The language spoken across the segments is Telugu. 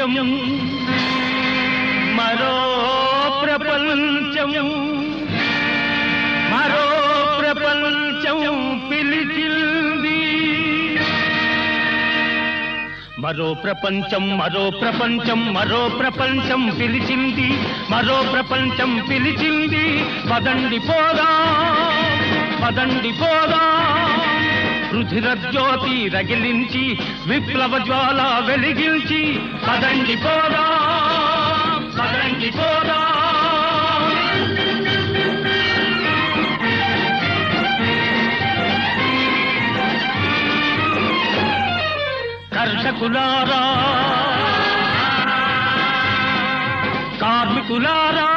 ప్రపంచం మరో ప్రపంచం మరో ప్రపంచం పిలిచింది మరో ప్రపంచం మరో ప్రపంచం మరో ప్రపంచం పిలిచింది మరో ప్రపంచం పిలిచింది పదండి పోదా పదండి పోదా రుధిర జ్యోతి రగిలించి విప్లవ జ్వాల వెలిగించి పదండి పోదా పదండి పోదా కర్షకులారా కార్మికులారా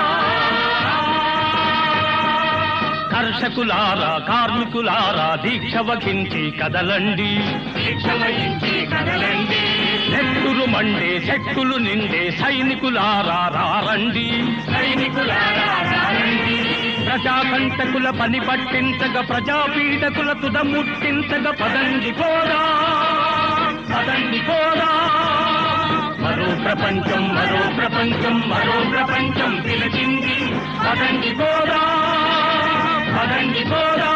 కర్షకులారా కార్మికులారా దీక్ష వహించి కదలండి దీక్ష వహించి కదలండి నెత్తురు మండే శక్తులు నిండే సైనికులారా రారండి సైనికులారా రారండి ప్రజాకంటకుల పని పట్టించగ ప్రజాపీడకుల తుద ముట్టించగ పదండి పోరా పదండి పోరా మరో ప్రపంచం మరో ప్రపంచం మరో ప్రపంచం పిలిచింది పదండి పోరా పదండి పోరా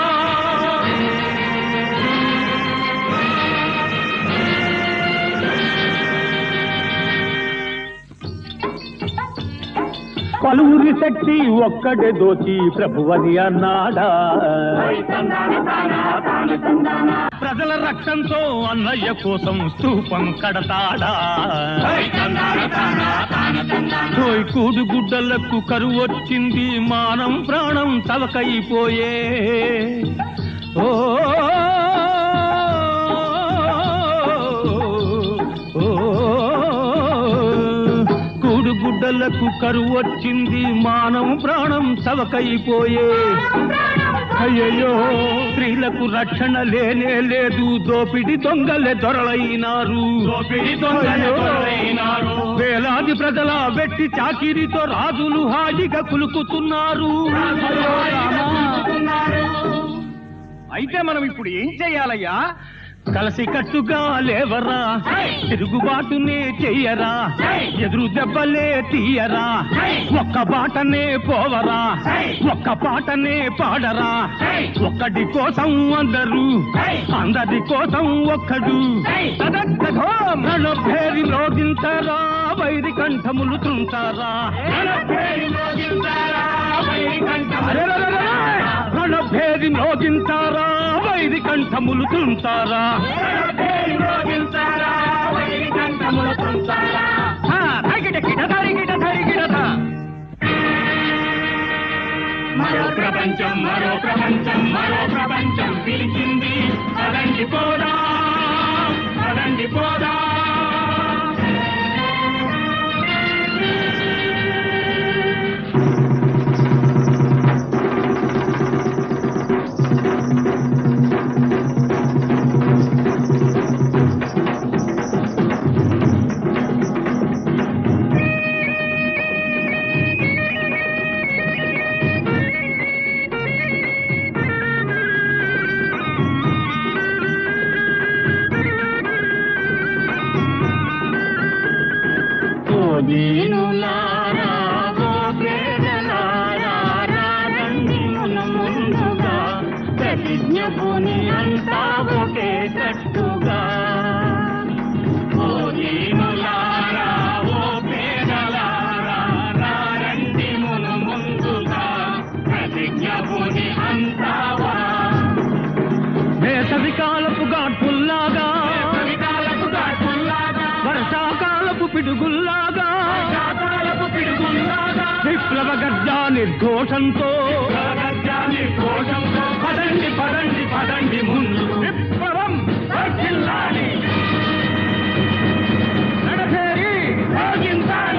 పలువురి శక్తి ఒక్కడే దోచి ప్రభువని అన్నాడా ప్రజల రక్తంతో అన్నయ్య కోసం స్తూపం కడతాడా తోయ్ కూడు గుడ్డలకు కరువు వచ్చింది మానం ప్రాణం తలకైపోయే ఓ ఓ, కూడు గుడ్డలకు కరువు వచ్చింది మానం ప్రాణం తలకైపోయే అయ్యయ్యో స్త్రీలకు రక్షణ లేనే లేదు దోపిడి దొంగలే దొరలైనారు దోపిడి దొంగలైనారు వేలాది ప్రజల వెట్టి చాకిరితో రాజులు హాయిగా కులుకుతున్నారు అయితే మనం ఇప్పుడు ఏం చెయ్యాలయ్యా కలిసి కట్టుగా లేవరా తిరుగుబాటునే చెయ్యరా ఎదురు దెబ్బలే తీయరా ఒక్క బాటనే పోవరా ఒక్క పాటనే పాడరా ఒక్కడి కోసం అందరూ అందరి కోసం ఒక్కడు పేరి లోగించారా వైరి కంఠములు తుంటారా రణభేది మోగించారా వైరి కంఠములు తుంటారా హా, ధరిగిట గిట ధరిగిట ధరిగిడట. మరో ప్రపంచం మరో ప్రపంచం మరో ప్రపంచం పిలిచింది పదండి పోదా పదండి పోదా ఓ దీనులారా, ఓ పేదలారా, రండి మన ముందుగా ప్రతిజ్ఞ భూమి అంతా ఒకే కట్టుగా ఓ దీనులారా, ఓ పేదలారా, రండి మన ముందుగా ప్రతిజ్ఞ భూమి అంతా వేసవి కాలపు గాడ్పుల్లాగా కవితాలకు దాటుల్లాగా వర్షాకాలపు పిడుగుల్లాగా శాతాలకు పిడుగుల్లాగా విప్లవ గర్జా నిర్ఘోషంతో జగజ్జాని కోశంతో పదండి పదండి పదండి ముందు విప్లవం వర్ధిల్లాలి నడచేరి సాగించాలి